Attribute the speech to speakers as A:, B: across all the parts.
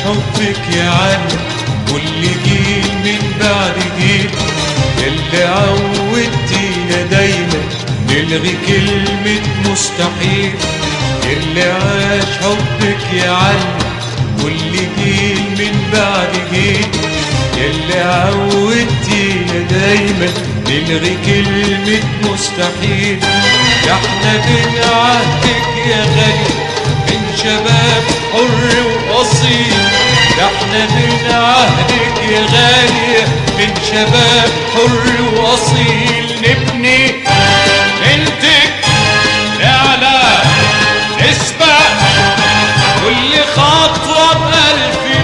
A: حبك يعلم كل جيل من بعد جيل اللي عودتينا دايما نلغي كلمة مستحيل اللي عاش حبك يعلم كل جيل من بعد جيل اللي عودتينا دايما نلغي كلمة مستحيل يا احنا من عهدك يا غالي من شباب حر وأصيل ده احنا من عهدك يا غالي من شباب حر وأصيل نبني بنتك نعلى نسبق كل خطوة بألف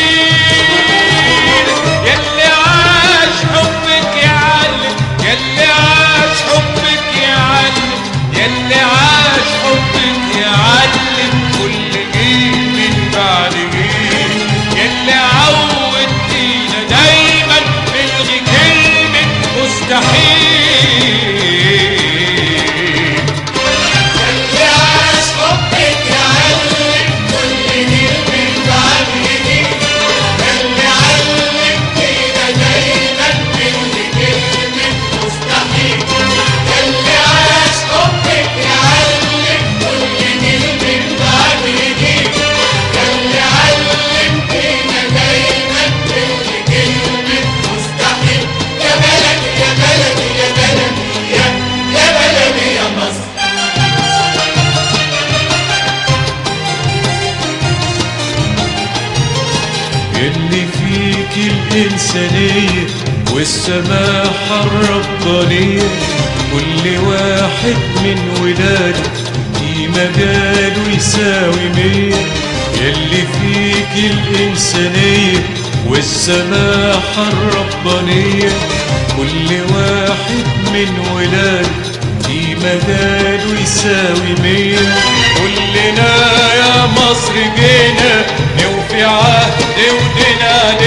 A: ميل يلي عاش حبك يعلم يلي عاش حبك يعلم يلي عاش حبك يعلم كل جيل من بعد جيل يلي عودتينا دايما نلغي كلمة مستحيل
B: اللي عاش حبك يعلم كل جيل من بعد جيل اللي علمتينا دايما من كلمة مستحيل اللي عاش حبك يعلم كل جيل من بعد جيل اللي علمتينا دايما من كلمة مستحيل يا بلدي يا بلدي يا بلدي يا يا بلدي يا مصر
A: اللي فيك الإنسانية والسماحة الربانية كل واحد من ولاده في مجاله يساوي مية اللي فيك الإنسانية والسماحة الربانية كل واحد من ولاده في مجاله يساوي مية كلنا يا مصر جينا نوفي عهد ودنا